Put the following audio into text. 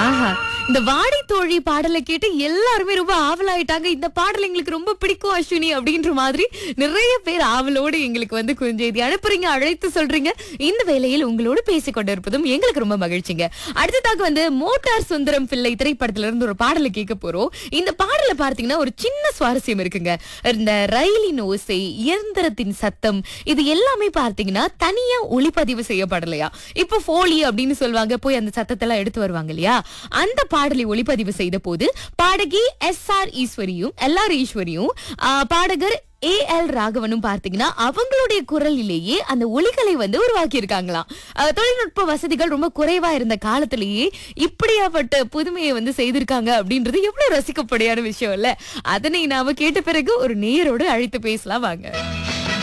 ஆஹா இந்த வாடி தோழி பாடலை கேட்டு எல்லாருமே ரொம்ப ஆவலாயிட்டாங்க இந்த பாடல் எங்களுக்கு ரொம்ப பிடிக்கும் அஸ்வினி அப்படின்ற மாதிரி நிறைய பேர் ஆவலோடு எங்களுக்கு வந்து குஞ்செய்தி அனுப்புறீங்க அழைத்து சொல்றீங்க இந்த வேளையில் உங்களோடு பேசிக் கொண்டிருப்பதும் எங்களுக்கு ரொம்ப மகிழ்ச்சிங்க அடுத்ததாக வந்து மோட்டார் சுந்தரம் பிள்ளை திரைப்படத்துல இருந்து ஒரு பாடலை கேட்க போறோம் இந்த பாடலை பார்த்தீங்கன்னா ஒரு சின்ன சுவாரஸ்யம் இருக்குங்க இந்த ரயிலின் ஓசை இயந்திரத்தின் சத்தம் இது எல்லாமே பார்த்தீங்கன்னா தனியா ஒளிப்பதிவு செய்யப்படலையா இப்போ போலி அப்படின்னு சொல்லுவாங்க போய் அந்த சத்தத்தெல்லாம் எடுத்து வருவாங்க இல்லையா அந்த பாடலை ஒளிப்பதிவு செய்த போது பாடகி எஸ் ஆர் ஈஸ்வரியும் எல் ஆர் ஈஸ்வரியும் ஆ, பாடகர் ஏ எல் ராகவனும் பார்த்தீங்கன்னா அவங்களுடைய குரலிலேயே அந்த ஒலிகளை வந்து உருவாக்கி இருக்காங்களாம் தொழில்நுட்ப வசதிகள் ரொம்ப குறைவா இருந்த காலத்திலேயே இப்படியாப்பட்ட புதுமையை வந்து செய்திருக்காங்க அப்படின்றது எவ்வளவு ரசிக்கப்படியான விஷயம் இல்ல அதனை நாம கேட்ட பிறகு ஒரு நேயரோடு அழைத்து பேசலாம் வாங்க